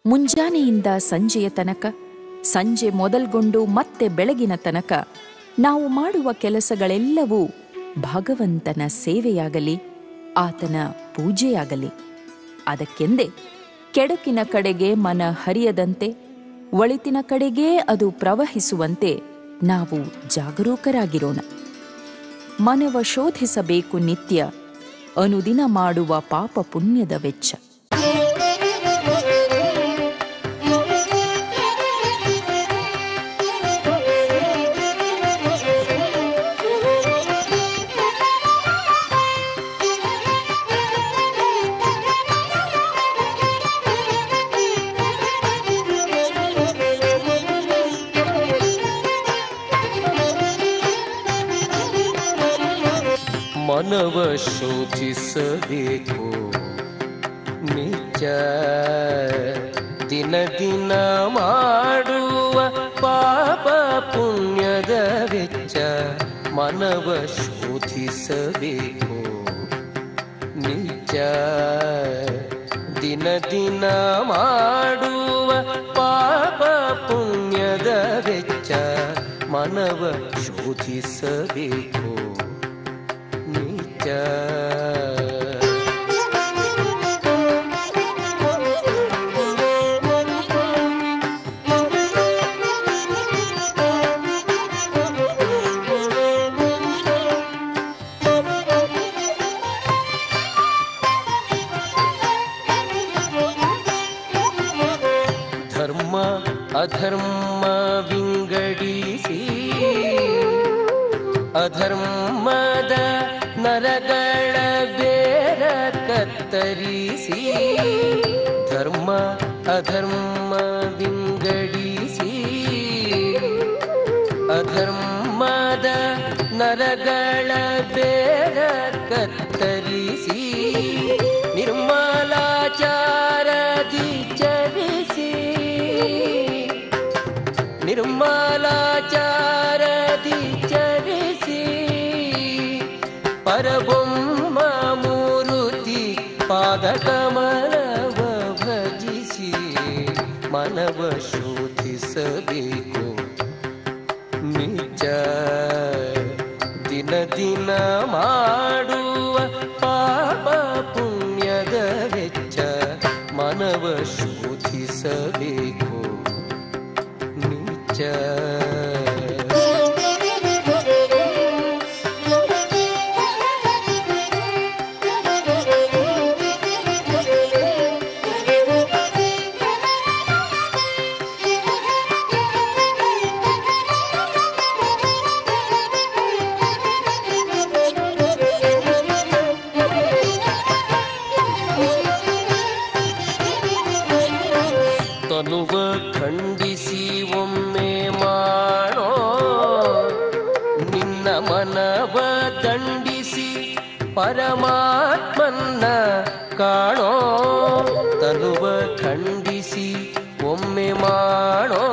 ಮುಂಜಾನೆಯಿಂದ ಸಂಜೆಯ ತನಕ ಸಂಜೆ ಮೊದಲ್ಗೊಂಡು ಮತ್ತೆ ಬೆಳಗಿನ ತನಕ ನಾವು ಮಾಡುವ ಕೆಲಸಗಳೆಲ್ಲವೂ ಭಗವಂತನ ಸೇವೆಯಾಗಲಿ ಆತನ ಪೂಜೆಯಾಗಲಿ ಅದಕ್ಕೆಂದೇ ಕೆಡುಕಿನ ಕಡೆಗೆ ಮನ ಹರಿಯದಂತೆ ಒಳಿತಿನ ಕಡೆಗೇ ಅದು ಪ್ರವಹಿಸುವಂತೆ ನಾವು ಜಾಗರೂಕರಾಗಿರೋಣ ಮನವ ಶೋಧಿಸಬೇಕು ನಿತ್ಯ ಅನುದಿನ ಮಾಡುವ ಪಾಪ ಪುಣ್ಯದ ವೆಚ್ಚ ಮನವ ಶೋಧಿಸಬೇಕು ನಿಜ ದಿನ ದಿನ ಮಾಡುವ ಪಾಪ ಪುಣ್ಯದ ವೆಚ್ಚ ಮನವ ಶೋಧಿಸಬೇಕು ನಿಜ ದಿನ ದಿನ ಮಾಡುವ ಪಾಪ ಪುಣ್ಯದ ವೆಚ್ಚ ಮನವ ಶೋಧಿಸಬೇಕು ನಿಜ ಧರ್ಮ ಅಧರ್ಮ ವಿಂಗಡಿಸಿ ಅಧರ್ಮದ ನರಗಳ ಬೇರ ಕತ್ತರಿಸಿ ಧರ್ಮ ಅಧರ್ಮ ವಿಂಗಡಿಸಿ ಅಧರ್ಮದ ನರಗಳ ಬೇರ ಕತ್ತರಿಸಿ ನಿರ್ಮಲಾಚಾರದಿ ಚರಿಸಿ ನಿರ್ಮಲಾಚಾರದಿ ಚರಿಸಿ ಪರಬೊಮ್ಮ ಮೂರುತಿ ಪಾದ ಕಮಲವ ಭಜಿಸಿ ಮನವ ಶೋಧಿಸಬೇಕು ನಿಜ ದಿನ ದಿನ ಮಾಡುವ ಪಾಪ ಪುಣ್ಯದ ವೆಚ್ಚ ಮನವ ಶೋಧಿಸಬೇಕು ನಿಜ ತನುವ ಖಂಡಿಸಿ ಒಮ್ಮೆ ಮಾಡೋ ನಿನ್ನ ಮನವ ದಂಡಿಸಿ ಪರಮಾತ್ಮನ್ನ ಕಾಣೋ ತನುವ ಖಂಡಿಸಿ ಒಮ್ಮೆ ಮಾಡೋ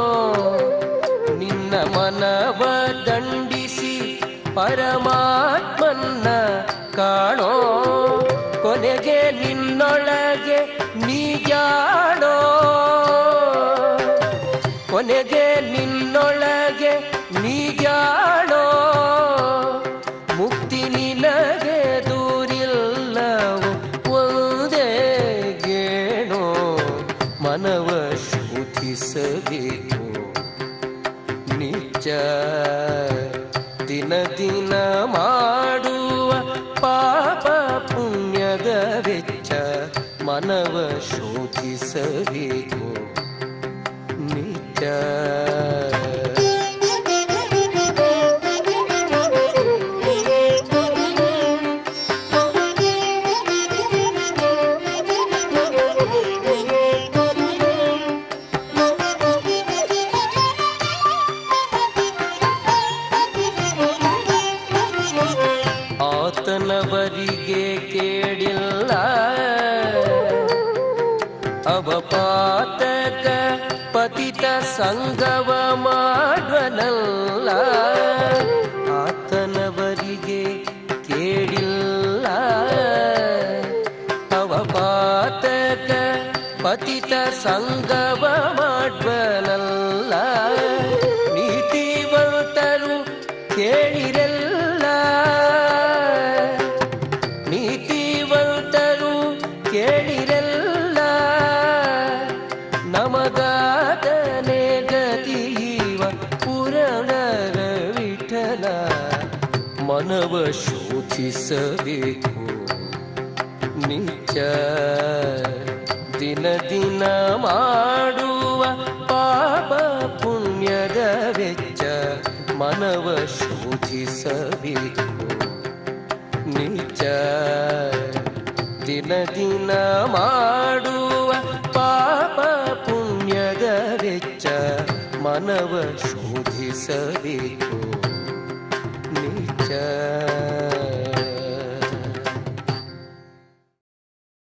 ನಿನ್ನ ಮನವ ದಂಡಿಸಿ ಪರಮಾತ್ಮನ್ನ ಕಾಣೋ ಕೊನೆಗೆ ನಿನ್ನೊಳಗೆ ನೀಜಾಡೋ ಕೊನೆಗೆ ನಿನ್ನೊಳಗೆ ನೀಜಾಡೋ ಮುಕ್ತಿ ನಿನಗೆ ದೂರಿಲ್ಲವು ಒಂದೇ ಗೇಣೋ ಮನವ ಶೋಧಿಸಬೇಕು ನಿಜ ದಿನ ದಿನ ಮಾಡುವ ಪಾಪ ಪುಣ್ಯದ ವೆಚ್ಚ ಮನವ ಶೋಧಿಸಬೇಕು ನಿಜ ಆತನವರಿಗೆ ಕೇಳಿಲ್ಲ ಅವಪಾತಕ ಪತಿತ ಸಂಗವ ಮಾಡುವನಲ್ಲ ಆತನವರಿಗೆ ಕೇಳಿಲ್ಲ ಅವಪಾತಕ ಪತಿತ ಸಂಗವ ಮಾಡ್ವನಲ್ಲ ನೀತಿವಂತರು ಕೇಳಿರಲ್ಲ ನೀತಿವಂತರು ಕೇಳಿರಲ್ಲ ನಮಗಾದನೆ ಗತಿಯುವ ಪುರಾಣರ ವಿಠಲ ಮನವ ಶೋಧಿಸಬೇಕು ನಿತ್ಯ ದಿನ ದಿನ ಮಾಡುವ ಪಾಪ ಪುಣ್ಯದ ವೆಚ್ಚ ಮನವ ಶೋಧಿಸಬೇಕು ನಿತ್ಯ ದಿನ ದಿನ ಮಾಡುವ ಪಾಪ ಪುಣ್ಯದ ವೆಚ್ಚ ಮನವ ಶೋಧಿಸಬೇಕು